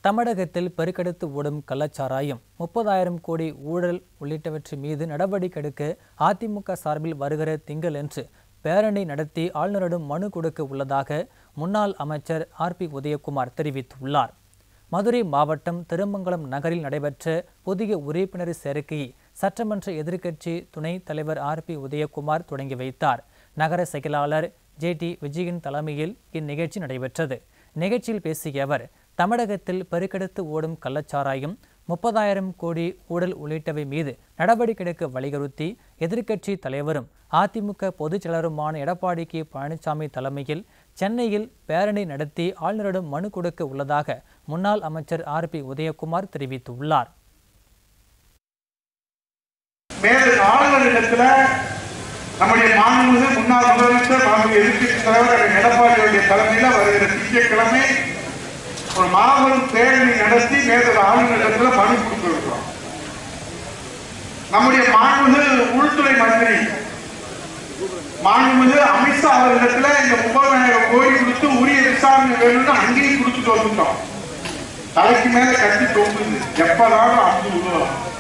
தமிழகத்தில் பெருக்கெடுத்து ஓடும் கள்ளச்சாராயம் முப்பதாயிரம் கோடி ஊழல் உள்ளிட்டவற்றின் மீது நடவடிக்கை எடுக்க அதிமுக சார்பில் வருகிற திங்கள் என்று பேரணி நடத்தி ஆளுநரிடம் மனு கொடுக்க உள்ளதாக முன்னாள் அமைச்சர் ஆர் பி உதயகுமார் தெரிவித்துள்ளார் மதுரை மாவட்டம் திருமங்கலம் நகரில் நடைபெற்ற புதிய உறுப்பினர் சேர்க்கையை சட்டமன்ற எதிர்க்கட்சி துணைத் தலைவர் ஆர் பி உதயகுமார் தொடங்கி வைத்தார் நகர செயலாளர் ஜே டி விஜயன் தலைமையில் இந்நிகழ்ச்சி நடைபெற்றது நிகழ்ச்சியில் பேசிய அவர் தமிழகத்தில் பெருக்கெடுத்து ஓடும் கள்ளச்சாராயம் முப்பதாயிரம் கோடி ஊழல் உள்ளிட்டவை மீது நடவடிக்கை எடுக்க வலியுறுத்தி எதிர்க்கட்சி தலைவரும் அதிமுக பொதுச் செயலருமான எடப்பாடி கே பழனிசாமி தலைமையில் சென்னையில் பேரணி நடத்தி ஆளுநரிடம் மனு கொடுக்க உள்ளதாக முன்னாள் அமைச்சர் ஆர் பி உதயகுமார் தெரிவித்துள்ளார் மேலும் ஆளுநரிடத்துல நம்முடைய மாண்புமிகு முன்னாள் முதலமைச்சர் மாண்புமிகு எதிர்க்கட்சி தலைவர் எடப்பாடியுடைய தலைமையில வருகிற திங்கட்கிழமை ஒரு மாபெரும் பேரணி நடத்தி மேலும் ஆளுநரிடத்துல மனு கொடுத்திருக்கிறோம் நம்முடைய மாண்புமிகு உள்துறை மந்திரி மாண்புமிகு அமித்ஷா அவர்களிடத்துல இந்த முப்பதாயிரம் கோடி கொடுத்து உரிய விசாரணை வேணும்னு அங்கேயும் கொடுத்துட்டு வந்துட்டோம் தலைக்கு மேல கட்டி தொங்குது எப்பதான் அஞ்சு விடுவோம்